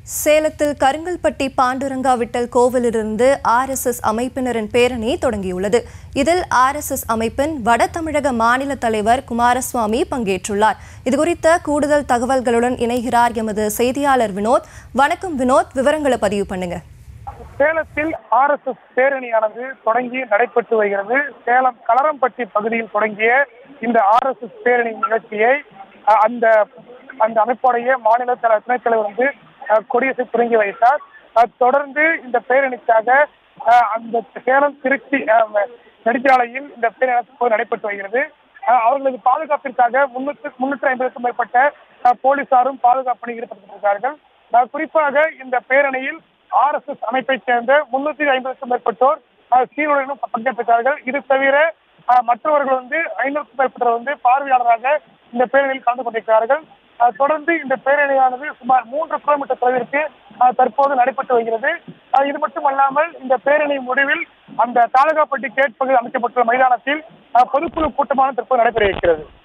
சேலத்தில் கருங்கல்பட்டி பாண்டுரங்கா விட்டல் கோவிலிலிருந்து ஆர்எஸ்எஸ் அமைப்பினரின் பேரணி தொடங்கியுள்ளது இதில் ஆர்எஸ்எஸ் அமைப்பின் வட தமிழக மாநில தலைவர் குமாரசுவாமி பங்கேற்றுள்ளார் இதுகுறித்த கூடுதல் தகவல்களுடன் இணைகிறார் எமது செய்தியாளர் வினோத் வணக்கம் வினோத் விவரங்களை பதிவு பண்ணுங்க சேலத்தில் ஆர்எஸ்எஸ் பேரணியானது தொடங்கி நடைபெற்று வருகிறது சேலம் கலரம்பட்டி பகுதியில் தொடங்கிய இந்த ஆர்எஸ்எஸ் பேரணி நிகழ்ச்சியை அஹ், அந்த அந்த அமைப்புடைய மாநில தல துணைத் தலைவர் வந்து அஹ், கொடியசை தொடங்கி வைத்தார் அஹ், தொடர்ந்து இந்த பேரணிக்காக அஹ், அந்த சேலம் திருச்சி அஹ், நெடுஞ்சாலையில் இந்த பேரணி இப்போது நடைபெற்று வருகிறது அஹ், அவர்களது பாதுகாப்பிற்காக முன்னூற்று முன்னூற்றி ஐம்பதுக்கும் மேற்பட்ட அஹ், போலீசாரும் பாதுகாப்பு பணியில் ஈடுபட்டிருக்கிறார்கள் அஹ், குறிப்பாக இந்த பேரணியில் ஆர்எஸ்எஸ் அமைப்பைச் சேர்ந்த முன்னூத்தி ஐம்பதுக்கும் மேற்பட்டோர் அஹ், சீருடையிலும் பங்கேற்றார்கள் இது தவிர அஹ், மற்றவர்கள் வந்து ஐநூறுக்கும் மேற்பட்டவர் வந்து பார்வையாளராக இந்த பேரணியில் கலந்து கொண்டிருக்கிறார்கள் அஹ், தொடர்ந்து இந்த பேரணியானது சுமார் மூன்று கிலோமீட்டர் தொலைவிற்கு அஹ், தற்போது நடைபெற்று வருகிறது அஹ், இது மட்டுமல்லாமல் இந்த பேரணி முடிவில் அந்த தாலுகாப்பட்டி கேட் பகுதியில் அமைக்கப்பட்டுள்ள மைதானத்தில் அஹ், பொதுக்குழு கூட்டமானது தற்போது நடைபெற இருக்கிறது